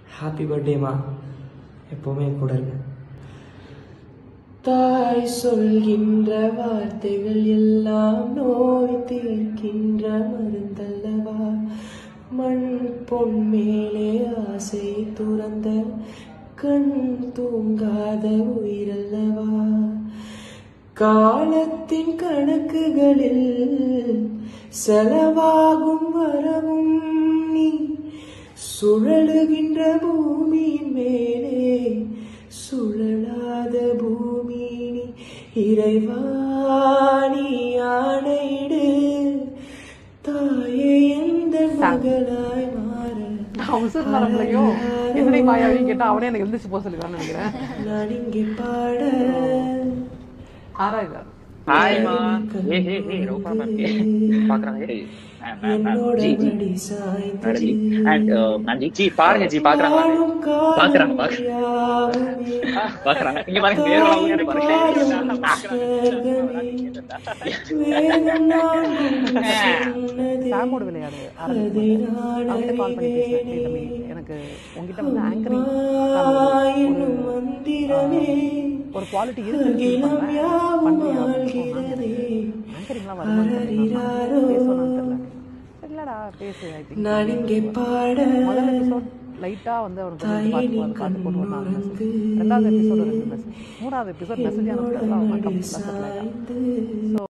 Happy பர்த்டேமா எப்போவுமே என் கூட இருங்க தாய் சொல்கின்ற வார்த்தைகள் எல்லாம் நோய் தீர்க்கின்ற மருந்தல்லவா மண் பொன் மேலே ஆசை துறந்த கண் தூங்காத உயிரல்லவா காலத்தின் கணக்குகளில் செலவாகும் வரவும் நீ சுழலுகின்ற பூமியின் மேலே சுழலாத பூமி நீ இறைவாணி ஆணையிடு தாயே எந்த மகளாய் மாற நான் உசுர் நரம்புலையும் என்னுடைய மாயாவையும் கேட்டா அவனே எனக்கு எழுந்திரிச்சு போக சொல்லிடுவான்னு நினைக்கிறேன் நான் இங்கே பாட ஆறாயிரம் ஹாய்மா ஏ ஹே ஹே ரோபா மேம் பாக்குறாங்க ஏய் மேம் மேம் மேம் என்னோட ஜி ஜி மடி சாய்ந்து மேடம் ஜி அண்ட் மேம் ஜி ஜி பாருங்க ஜி பாக்குறாங்க வாழும் பாக்குறாங்க காலம் பாக்குறாங்க யாவுமே பாக்குறாங்க இங்க பாருங்க பேர் வாங்க பாருங்க வேதம் நான் சொன்னதே சாமோட விளையாடு ஆரம்பிக்கும் அவன்கிட்ட கால் பண்ணி பேசினேன் "டேய் தம்பி எனக்கு உங்ககிட்ட வந்து ஆங்கரிங் என்னும் மந்திரமே ஒரு குவாலிட்டி இருக்குன்னு feel அகிலம் பண்றேன். யாவும் பண்றியா?" ஆள்கிறதே ஆங்கரிங்லாம் வருமானு அரரிராரோ. பேசணும்னு தெரியல இல்லடா பேசு ஐ திங்க் நான் இங்கே பாட முதல் எபிசோட் லைட்டா வந்து அவனுக்கு வந்து பாட்டு தாயின் பாட்டு பாட்டு போட்டு வந்தாங்க கண்ணுறங்கு. ரெண்டாவது எபிசோட் ரெண்டு மெசேஜ் மூணாவது எபிசோட் மெசேஜ் அனுப்புறது அவன் மடி கம்ப்ளீட் சாய்ந்து ஸோ